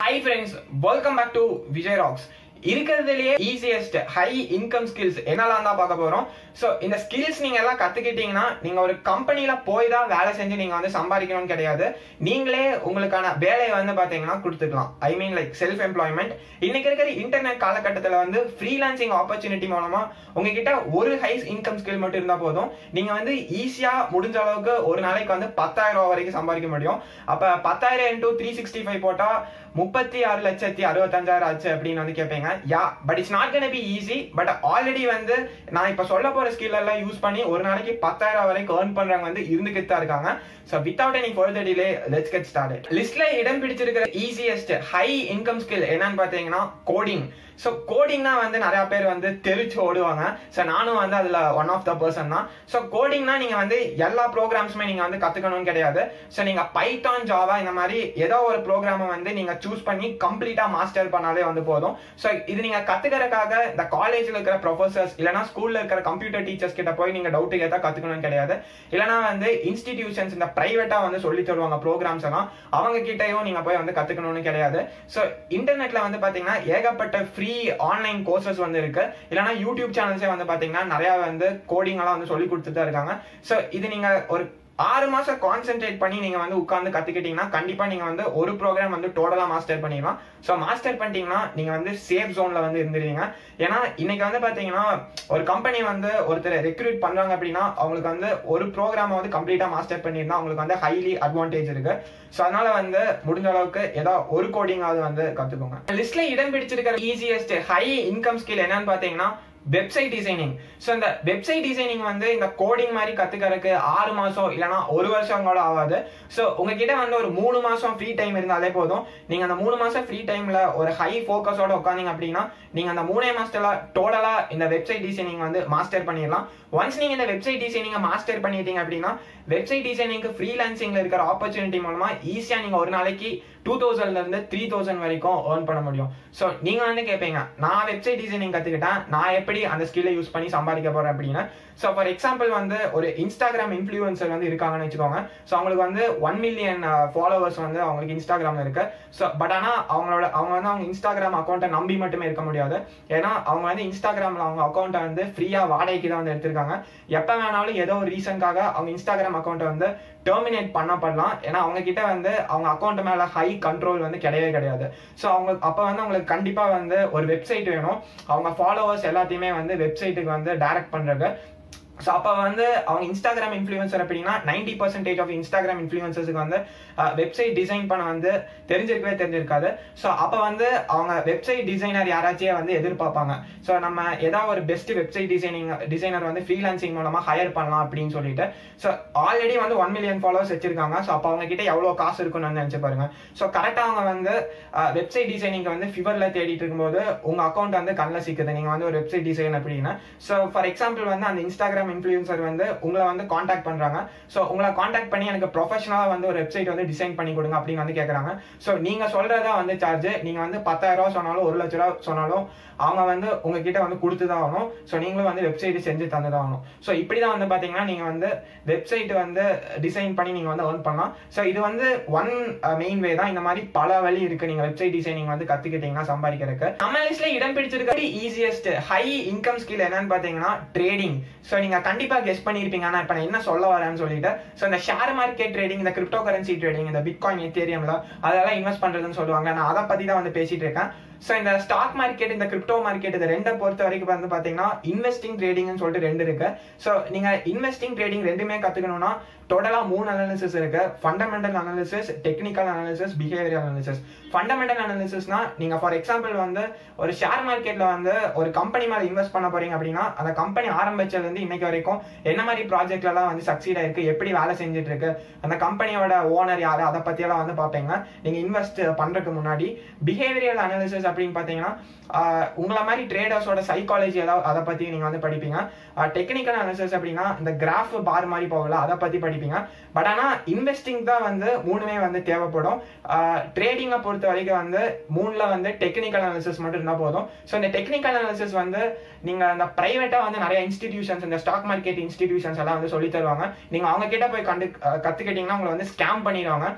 high friends welcome back to Vijay rocks இருக்கிறதுலயே easiest high income skills என்னெல்லாம் தான் பார்க்க போறோம் ஸோ இந்த ஸ்கில்ஸ் நீங்க எல்லாம் கத்துக்கிட்டீங்கன்னா நீங்க ஒரு கம்பெனில போய் தான் வேலை செஞ்சு நீங்க வந்து சம்பாதிக்கணும்னு கிடையாது நீங்களே உங்களுக்கான வேலையை வந்து பாத்தீங்கன்னா கொடுத்துக்கலாம் I mean like self employment இன்னைக்கு இருக்கிற இன்டர்நெட் காலகட்டத்தில் வந்து ஃப்ரீலான்சிங் ஆப்பர்ச்சுனிட்டி மூலமா உங்ககிட்ட ஒரு ஹை இன்கம் ஸ்கில் மட்டும் இருந்தா போதும் நீங்க வந்து ஈஸியா முடிஞ்ச அளவுக்கு ஒரு நாளைக்கு வந்து பத்தாயிரம் ரூபாய் வரைக்கும் சம்பாதிக்க முடியும் அப்ப பத்தாயிரம் இன்டூ த்ரீ சிக்ஸ்டி ஃபைவ் போட்டா முப்பத்தி ஆறு லட்சத்தி அறுபத்தஞ்சாயிரம் ஆச்சு அப்படின்னு வந்து கேட்பீங்க yeah but it's not gonna be easy but already வந்து நான் இப்ப சொல்ல போற ஸ்கில் எல்லாம் யூஸ் பண்ணி ஒரு நாளைக்கு பத்தாயிரம் வரைக்கும் ஏர்ன் பண்றவங்க வந்து இருந்துகிட்டு தான் இருக்காங்க so without any further delay let's get start லிஸ்ட்ல இடம் பிடிச்சிருக்கிற ஈஸியஸ்ட் ஹை இன்கம் ஸ்கில் என்னன்னு பாத்தீங்கன்னா கோடிங் ஸோ கோடிங்னா வந்து நிறைய பேர் வந்து தெரிச்சு ஓடுவாங்க ஸோ நானும் வந்து அதுல ஒன் ஆஃப் த பர்சன் தான் ஸோ கோடிங்னா நீங்க வந்து எல்லா ப்ரோக்ராம்ஸுமே நீங்க வந்து கத்துக்கணும்னு கிடையாது ஸோ நீங்க பைத்தான் ஜாவா இந்த மாதிரி ஏதோ ஒரு ப்ரோக்ராமை வந்து நீங்க சூஸ் பண்ணி கம்ப்ளீட்டா மாஸ்டர் பண்ணாலே வந்து போதும் ஸோ இது நீங்க கத்துக்கிறதுக்காக இந்த காலேஜ்ல இருக்கிற ப்ரொஃபசர்ஸ் இல்லைனா ஸ்கூல்ல இருக்கிற கம்ப்யூட்டர் டீச்சர்ஸ் கிட்ட போய் நீங்க டவுட் கேட்டா கத்துக்கணும்னு கிடையாது இல்லைனா வந்து இன்ஸ்டிடியூஷன்ஸ் இந்த பிரைவேட்டா வந்து சொல்லி தருவாங்க ப்ரோக்ராம்ஸ் எல்லாம் அவங்க கிட்டயும் நீங்க போய் வந்து கத்துக்கணும்னு கிடையாது ஸோ இன்டர்நெட்ல வந்து பாத்தீங்கன்னா ஏகப்பட்ட ஃப்ரீ ஆன்லைன் கோர்சஸ் வந்து இருக்கு இல்லைனா யூடியூப் சேனல்ஸே வந்து பாத்தீங்கன்னா நிறைய வந்து கோடிங் எல்லாம் வந்து சொல்லி கொடுத்துட்டு தான் இருக்காங்க ஸோ இது நீங்க ஒரு ஆறு மாசம் கான்சென்ட்ரேட் பண்ணி நீங்க வந்து உட்காந்து கத்துக்கிட்டீங்கன்னா கண்டிப்பா நீங்க வந்து ஒரு ப்ரோக்ராம் வந்து டோட்டலா மாஸ்டர் பண்ணிடலாம் ஸோ மாஸ்டர் பண்ணிட்டீங்கன்னா நீங்க வந்து சேஃப் ஜோன்ல வந்து இருந்துருவீங்க ஏன்னா இன்னைக்கு வந்து பாத்தீங்கன்னா ஒரு கம்பெனி வந்து ஒருத்தர் ரெக்ரூட் பண்றாங்க அப்படின்னா அவங்களுக்கு வந்து ஒரு ப்ரோக்ராம் வந்து கம்ப்ளீட்டா மாஸ்டர் பண்ணியிருந்தா அவங்களுக்கு வந்து ஹைலி அட்வான்டேஜ் இருக்கு ஸோ அதனால வந்து முடிஞ்ச அளவுக்கு ஏதோ ஒரு கோடிங்காவது வந்து கத்துக்கோங்க லிஸ்ட்ல இடம் பிடிச்சிருக்கிற ஈஸியஸ்ட் ஹை இன்கம் ஸ்கில் என்னன்னு பாத்தீங்கன்னா வெப்சைட் டிசைனிங் ஸோ இந்த வெப்சைட் டிசைனிங் வந்து இந்த கோடிங் மாதிரி கத்துக்கிறதுக்கு ஆறு மாசம் இல்லைனா ஒரு வருஷம் கூட ஆகாது ஸோ உங்ககிட்ட வந்து ஒரு மூணு மாசம் ஃப்ரீ டைம் இருந்தாலே போதும் நீங்க அந்த மூணு மாசம் ஃப்ரீ டைம்ல ஒரு ஹை ஃபோக்கஸோட உட்காந்தீங்க அப்படின்னா நீங்க அந்த மூணே மாசத்துல டோட்டலா இந்த வெப்சைட் டிசைனிங் வந்து மாஸ்டர் பண்ணிடலாம் ஒன்ஸ் நீங்க இந்த வெப்சைட் டிசைனிங் மாஸ்டர் பண்ணிட்டீங்க அப்படின்னா வெப்சைட் டிசைனிங்க்கு ஃப்ரீலான்சிங்ல இருக்கிற ஆப்பர்ச்சுனிட்டி மூலமா ஈஸியா நீங்க ஒரு நாளைக்கு டூ தௌசண்ட்ல இருந்து த்ரீ தௌசண்ட் வரைக்கும் ஏர்ன் பண்ண முடியும் ஸோ நீங்க வந்து கேட்பீங்க நான் வெப்சைட் டிசைனிங் கத்துக்கிட்டேன் நான் எப்படி அந்த ஸ்கில்லை யூஸ் பண்ணி சம்பாதிக்க போறேன் அப்படின்னு ஸோ ஃபார் எக்ஸாம்பிள் வந்து ஒரு இன்ஸ்டாகிராம் இன்ஃபுளுசர் வந்து இருக்காங்கன்னு வச்சுக்கோங்க ஸோ அவங்களுக்கு வந்து ஒன் மில்லியன் ஃபாலோவர்ஸ் வந்து அவங்களுக்கு இன்ஸ்டாகிராம்ல இருக்கு ஸோ பட் ஆனால் அவங்களோட அவங்க வந்து அவங்க இன்ஸ்டாகிராம் அக்கௌண்ட்டை நம்பி மட்டுமே இருக்க முடியாது ஏன்னா அவங்க வந்து இன்ஸ்டாகிராம்ல அவங்க அக்கௌண்ட்டை வந்து ஃப்ரீயா வாடகைக்கு தான் வந்து எடுத்திருக்காங்க எப்போ வேணாலும் ஏதோ ஒரு ரீசன்காக அவங்க இன்ஸ்டாகிராம் அக்கௌண்ட்டை வந்து டெர்மினேட் பண்ணப்படலாம் ஏன்னா அவங்க கிட்ட வந்து அவங்க அக்கௌண்ட் மேல ஹை கண்ட்ரோல் வந்து கிடையவே கிடையாது ஸோ அவங்க அப்போ வந்து அவங்களுக்கு கண்டிப்பா வந்து ஒரு வெப்சைட் வேணும் அவங்க ஃபாலோவர்ஸ் எல்லாத்தையுமே வந்து வெப்சைட்டுக்கு வந்து டைரக்ட் பண்றது ஸோ அப்போ வந்து அவங்க இன்ஸ்டாகிராம் இன்ஃப்ளூயன்சர் அப்படின்னா நைன்டி பர்சன்டேஜ் ஆஃப் இன்ஸ்டாகிராம் இன்ஃப்ளூயன்சர்ஸுக்கு வந்து வெப்சைட் டிசைன் பண்ண வந்து தெரிஞ்சிருக்கவே தெரிஞ்சிருக்காது ஸோ அப்போ வந்து அவங்க வெப்சைட் டிசைனர் யாராச்சும் வந்து எதிர்பார்ப்பாங்க ஸோ நம்ம ஏதாவது ஒரு பெஸ்ட் வெப்சைட் டிசைனிங் டிசைனர் வந்து ஃப்ரீலான்சிங் மூலமா ஹையர் பண்ணலாம் அப்படின்னு சொல்லிட்டு ஸோ ஆல்ரெடி வந்து ஒன் மில்லியன் ஃபாலோவர்ஸ் வச்சிருக்காங்க ஸோ அப்போ அவங்க கிட்ட எவ்வளோ காசு இருக்குன்னு வந்து நினைச்சு பாருங்க ஸோ கரெக்டாக அவங்க வந்து வெப்சைட் டிசைனிங் வந்து ஃபிவர்ல தேடிட்டு இருக்கும்போது உங்க அக்கௌண்ட் வந்து கண்ணில் சிக்குது நீங்க வந்து ஒரு வெப்சைட் டிசைன் அப்படின்னா ஸோ ஃபார் எக்ஸாம்பிள் வந்து அந்த இன்ஸ்டாகிராம் இன்ஃபுளுசர் வந்து உங்களை வந்து காண்டாக்ட் பண்றாங்க ஸோ உங்களை காண்டாக்ட் பண்ணி எனக்கு ப்ரொஃபஷனலா வந்து ஒரு வெப்சைட் வந்து டிசைன் பண்ணி கொடுங்க அப்படின்னு வந்து கேட்கறாங்க ஸோ நீங்க சொல்றதா வந்து சார்ஜ் நீங்க வந்து பத்தாயிரம் ரூபா சொன்னாலும் ஒரு லட்ச ரூபா சொன்னாலும் அவங்க வந்து உங்ககிட்ட வந்து கொடுத்து தான் ஆகணும் ஸோ நீங்களும் வந்து வெப்சைட் செஞ்சு தந்து தான் ஆகணும் ஸோ இப்படி தான் வந்து பாத்தீங்கன்னா நீங்க வந்து வெப்சைட் வந்து டிசைன் பண்ணி நீங்க வந்து ஏர்ன் பண்ணலாம் ஸோ இது வந்து ஒன் மெயின் வே தான் இந்த மாதிரி பல வழி இருக்கு நீங்க வெப்சைட் டிசைனிங் வந்து கத்துக்கிட்டீங்கன்னா சம்பாதிக்கிறதுக்கு நம்ம லிஸ்ட்ல இடம் பிடிச்சிருக்க ஈஸியஸ்ட் ஹை இன்கம் ஸ்கில் என்னன்னு பாத்தீங்கன்னா ட்ரேடிங் ஸோ நீங்க கண்டிப்பா கெஸ் பண்ணிருப்பீங்க ஆனா இப்ப நான் என்ன சொல்ல வரேன்னு சொல்லிட்டு ஸோ இந்த ஷேர் மார்க்கெட் ட்ரேடிங் இந்த கிரிப்டோ கரன்சி ட்ரேடிங் இந்த பிட்காயின் எத்தேரியம்ல அதெல்லாம் இன்வெஸ்ட் பண்றதுன்னு சொல்லுவாங்க நான் அதை பத்தி தான் வந்து பேசிட்டு இருக்கேன் ஸோ இந்த ஸ்டாக் மார்க்கெட் இந்த கிரிப்டோ மார்க்கெட் இந்த ரெண்டை பொறுத்த வரைக்கும் வந்து பாத்தீங்கன்னா இன்வெஸ்டிங் ட்ரேடிங்னு சொல்லிட்டு ரெண்டு இருக்கு ஸோ நீங்க இன்வெஸ்டிங் ட்ரேடிங் ரெண்டுமே கத்துக்கணும்னா டோட்டலா மூணு அனாலிசிஸ் இருக்கு fundamental analysis technical analysis behaviour analysis fundamental அனாலிசிஸ்னா நீங்க ஃபார் எக்ஸாம்பிள் வந்து ஒரு ஷேர் மார்க்கெட்ல வந்து ஒரு கம்பெனி மேல இன்வெஸ்ட் பண்ண போறீங்க அப்படின்னா அந்த கம்பெனி ஆரம்பிச்சதுல இருந்து இன்னைக்கு வரைக்கும் என்ன மாதிரி ப்ராஜெக்ட்ல எல்லாம் வந்து சக்சீட் ஆயிருக்கு எப்படி வேலை செஞ்சுட்டு இருக்கு அந்த கம்பெனியோட ஓனர் யாரு அதை பத்தி எல்லாம் வந்து பாப்பீங்க நீங்க இன்வெஸ்ட் பண்றதுக்கு முன்னாடி பிஹேவியர் அனாலிசிஸ் அப்படின்னு பாத்தீங்கன்னா உங்களை மாதிரி ட்ரேடர்ஸோட சைக்காலஜி ஏதாவது அதை பத்தி நீங்க வந்து படிப்பீங்க டெக்னிக்கல் அனாலிசிஸ் அப்படின்னா இந்த கிராஃப் பார் மாதிரி போகல அதை பத்தி படிப்பீங்க பட் ஆனா இன்வெஸ்டிங் தான் வந்து மூணுமே வந்து தேவைப்படும் ட்ரேடிங்கை பொறுத்த வரைக்கும் வந்து மூணுல வந்து டெக்னிக்கல் அனாலிசிஸ் மட்டும் இருந்தா போதும் ஸோ இந்த டெக்னிக்கல் அனாலிசிஸ் வந்து நீங்க அந்த பிரைவேட்டா வந்து நிறைய இன்ஸ்டிடியூஷன்ஸ் இந்த ஸ்டாக் மார்க்கெட் இன்ஸ்டிடியூஷன்ஸ் எல்லாம் வந்து சொல்லி தருவாங்க நீங்க அவங்க கிட்ட போய் கண்டு கத்துக்கிட்டீங்கன்னா உங்களை வந்து ஸ்கேம் பண்ணிடுவாங்க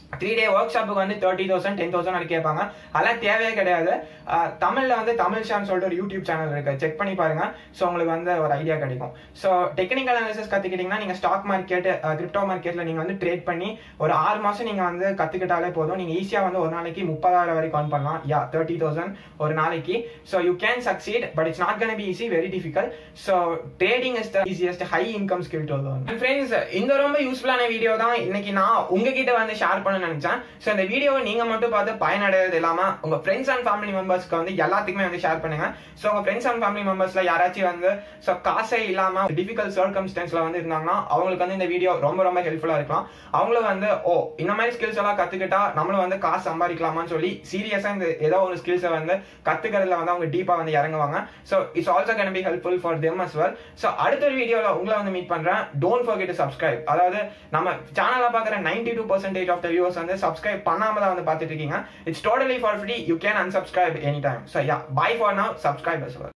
த்ரீ டே ஒர்க் ஷாப்புக்கு வந்து தேர்ட்டி தௌசண்ட் டென் தௌசண்ட் வரைக்கும் கேட்பாங்க அதெல்லாம் தேவையே கிடையாது ஆஹ் தமிழ்ல வந்து தமிழ் ஷான் சொல்லிட்டு ஒரு யூடியூப் சேனல் இருக்கு செக் பண்ணி பாருங்க ஸோ உங்களுக்கு வந்து ஒரு ஐடியா கிடைக்கும் ஸோ டெக்னிக்கல் அனாலிசிஸ் கத்துக்கிட்டீங்கன்னா நீங்க ஸ்டாக் மார்க்கெட் கிரிப்டோ மார்க்கெட்ல நீங்க வந்து ட்ரேட் பண்ணி ஒரு ஆறு மாசம் நீங்க வந்து கத்துக்கிட்டாலே போதும் நீங்க ஈஸியா வந்து ஒரு நாளைக்கு முப்பதாயிரம் வரைக்கும் earn பண்ணலாம் யா தேர்ட்டி தௌசண்ட் ஒரு நாளைக்கு so you can succeed but it's not gonna be easy very difficult so trading is the easiest high income skill to friends இந்த ரொம்ப யூஸ்ஃபுல்லான வீடியோ தான் இன்னைக்கு நான் உங்ககிட்ட வந்து ஷேர் பண்ண நினைச்சேன் ஸோ இந்த வீடியோவை நீங்க மட்டும் பார்த்து பயனடைறது இல்லாம உங்க ஃப்ரெண்ட்ஸ் அண்ட் ஃபேமிலி மெம்பர்ஸ்க்கு வந்து எல்லாத்துக்குமே வந்து ஷேர் பண்ணுங்க ஸோ உங்க ஃப்ரெண்ட்ஸ் அண்ட் ஃபேமிலி மெம்பர்ஸ்ல யாராச்சும் வந்து ஸோ காசே இல்லாம டிஃபிகல்ட் சர்க்கம்ஸ்டன்ஸ்ல வந்து இருந்தாங்கன்னா அவங்களுக்கு வந்து இந்த வீடியோ ரொம்ப ரொம்ப ஹெல்ப்ஃபுல்லா இருக்கலாம் அவங்களும் வந்து ஓ இந்த மாதிரி ஸ்கில்ஸ் எல்லாம் கத்துக்கிட்டா நம்மளும் வந்து காசு சம்பாதிக்கலாமான்னு சொல்லி சீரியஸா இந்த ஏதோ ஒரு ஸ்கில்ஸை வந்து கத்துக்கிறதுல வந்து அவங்க டீப்பா வந்து இறங்குவாங்க so it's also gonna be helpful for them as well so அடுத்த ஒரு வீடியோல உங்களை வந்து மீட் பண்றேன் டோன்ட் ஃபர்கெட் டு சப்ஸ்கிரைப் அதாவது நம்ம சேனல்ல பாக்குற ninety two percentage of the viewers வந்து சப்ஸ்கிரைப் பண்ணாம தான் வந்து பார்த்துட்டு இருக்கீங்க it's totally for free you can unsubscribe any time so yeah bye for now subscribe as well